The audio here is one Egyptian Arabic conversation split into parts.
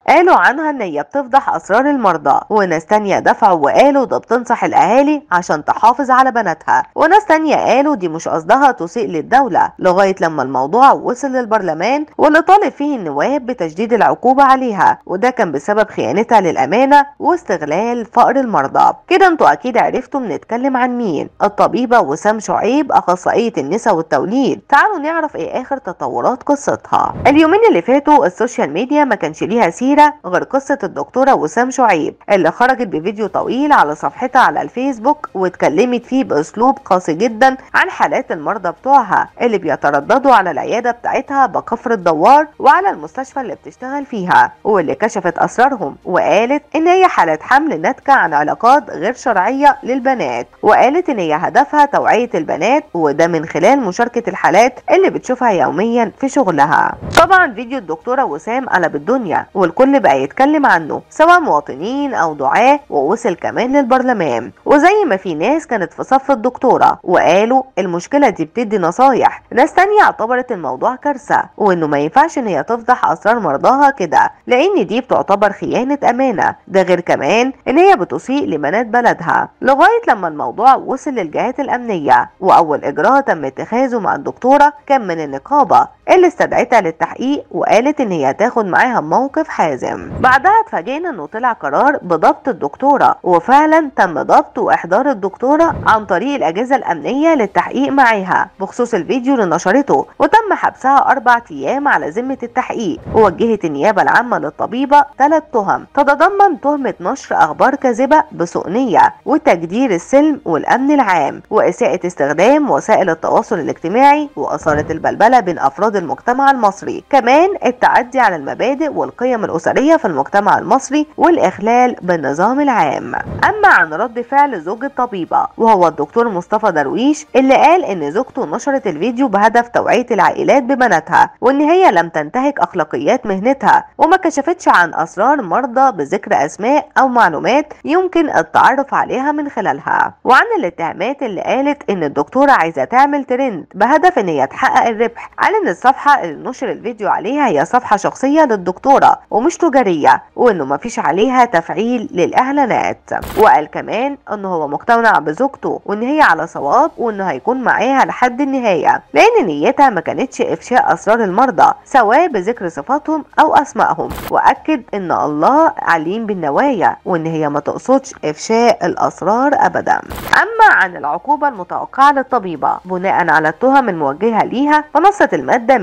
قالوا عنها ان هي بتفضح اسرار المرضى وناس تانية دفعوا وقالوا ده بتنصح الاهالي عشان تحافظ على بناتها وناس تانية قالوا دي مش قصدها تسيء للدولة لغاية لما الموضوع وصل للبرلمان واللي طالب فيه النواب بتشديد العقوبة عليها وده كان بسبب خيانتها للامانة واستغلال فقر المرضى كده انتوا اكيد عرفتوا بنتكلم عن مين الطبيبة وسام شعيب اخصائية النساء والتوليد تعالوا نعرف ايه اخر تطورات قصتها اليومين اللي فاتوا السوشيال ميديا ما كانش ليها سيرة غير قصة الدكتورة وسام شعيب اللي خرجت بفيديو طويل على صفحتها على الفيسبوك واتكلمت فيه باسلوب قاسي جدا عن حالات المرضى بتوعها اللي بيترددوا على العيادة بتاعتها بكفر الدوار وعلى المستشفى اللي بتشتغل فيها واللي كشفت اسرارهم وقالت ان هي حالات حمل ناتجة عن علاقات غير شرعية للبنات وقالت ان هي هدفها توعية البنات وده من خلال مشاركة الحالات اللي بتشوفها يوميا في شغلها طبعا فيديو الدكتورة وسام قلب الدنيا والكل بقى يتكلم عنه سواء مواطنين او دعاة ووصل كمان للبرلمان وزي ما في ناس كانت في صف الدكتورة وقالوا المشكلة دي بتدي نصايح ناس تانية اعتبرت الموضوع كارثة وانه ما ينفعش ان هي تفضح اسرار مرضاها كده لان دي بتعتبر خيانة امانة ده غير كمان ان هي بتسيء لبنات بلدها لغاية لما الموضوع وصل للجهات الامنية واول اجراء تم اتخاذه مع الدكتورة كان من النقابة اللي استدعتها للتحقيق وقالت ان هي تاخد معاها موقف حازم بعدها اتفاجئنا انه طلع قرار بضبط الدكتورة وفعلا تم ضبط واحضار الدكتورة عن طريق الاجهزة الامنية للتحقيق معاها بخصوص الفيديو اللي نشرته وتم حبسها اربع ايام على ذمة التحقيق ووجهت النيابة العامة للطبيبة ثلاث تهم تتضمن تهمة نشر اخبار كاذبة بسوء نية وتجدير السلم والامن العام واساءة استخدام وسائل التواصل الاجتماعي واثارة البلبلة بين افراد المجتمع المصري كمان التعدي على المبادئ والقيم الاسرية في المجتمع المصري والاخلال بالنظام العام اما عن رد فعل زوج الطبيبة وهو الدكتور مصطفى درويش اللي قال ان زوجته نشرت الفيديو بهدف توعية العائلات ببناتها وان هي لم تنتهك اخلاقيات مهنتها وما كشفتش عن اسرار مرضى بذكر اسماء او معلومات يمكن التعرف عليها من خلالها وعن الاتهامات اللي قالت ان الدكتورة عايزة تعمل ترند بهدف ان هي تحقق الربح قال ان الصفحة اللي نشر الفيديو عليها هي صفحة شخصية للدكتورة ومش تجارية وانه مفيش عليها تفعيل للاعلانات وقال كمان انه هو مقتنع بزوجته وان هي على صواب وانه هيكون معاها لحد النهاية لان نيتها ما كانتش افشاء اسرار المرضى سواء بذكر صفاتهم او اسمائهم واكد ان الله عليم بالنوايا وان هي ما تقصدش افشاء الاسرار ابدا اما عن العقوبة المتوقعة للطبيبة بناء على التهم الموجهة ليها فنصت المادة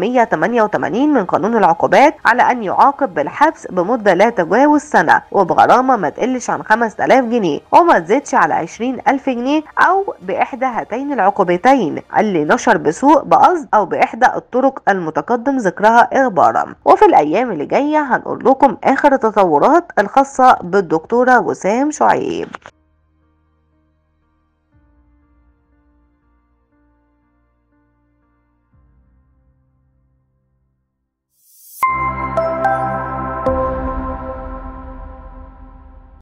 188 من قانون العقوبات على ان يعاقب بالحبس بمدة لا تجاوز سنة وبغرامة ما تقلش عن 5000 جنيه وما تزيدش على 20000 جنيه او باحدى هاتين العقوبتين اللي نشر بسوء بقصد او باحدى الطرق المتقدم ذكرها اخبارا وفي الايام اللي جاية هنقول لكم اخر التطورات الخاصة بالدكتورة وسام شعيب